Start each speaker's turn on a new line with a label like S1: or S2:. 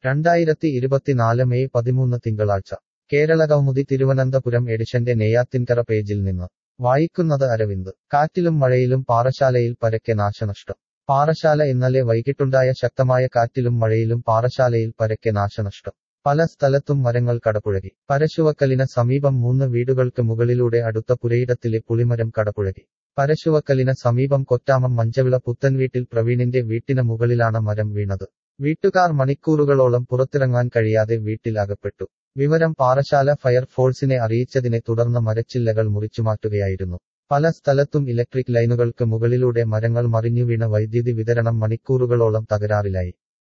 S1: രണ്ടായിരത്തി ഇരുപത്തിനാല് മെയ് പതിമൂന്ന് തിങ്കളാഴ്ച കേരള കൗമുദി തിരുവനന്തപുരം എഡിഷന്റെ നെയ്യാത്തിൻകര പേജിൽ നിന്ന് വായിക്കുന്നത് അരവിന്ദ് കാറ്റിലും മഴയിലും പാറശാലയിൽ പരക്കെ നാശനഷ്ടം പാറശാല ഇന്നലെ വൈകിട്ടുണ്ടായ ശക്തമായ കാറ്റിലും മഴയിലും പാറശാലയിൽ പരക്കെ നാശനഷ്ടം പല സ്ഥലത്തും മരങ്ങൾ കടപുഴകി പരശുവക്കലിന് സമീപം മൂന്ന് വീടുകൾക്ക് മുകളിലൂടെ അടുത്ത പുരയിടത്തിലെ പുളിമരം കടപുഴകി പരശുവക്കലിന് സമീപം കൊറ്റാമം മഞ്ചവിള പുത്തൻവീട്ടിൽ പ്രവീണിന്റെ വീട്ടിന് മുകളിലാണ് മരം വീണത് വീട്ടുകാർ മണിക്കൂറുകളോളം പുറത്തിറങ്ങാൻ കഴിയാതെ വീട്ടിൽ അകപ്പെട്ടു വിവരം പാറശാല ഫയർഫോഴ്സിനെ അറിയിച്ചതിനെ തുടർന്ന് മരച്ചില്ലകൾ മുറിച്ചുമാറ്റുകയായിരുന്നു പല സ്ഥലത്തും ഇലക്ട്രിക് ലൈനുകൾക്ക് മുകളിലൂടെ മരങ്ങൾ മറിഞ്ഞു വീണ വൈദ്യുതി വിതരണം മണിക്കൂറുകളോളം തകരാറിലായി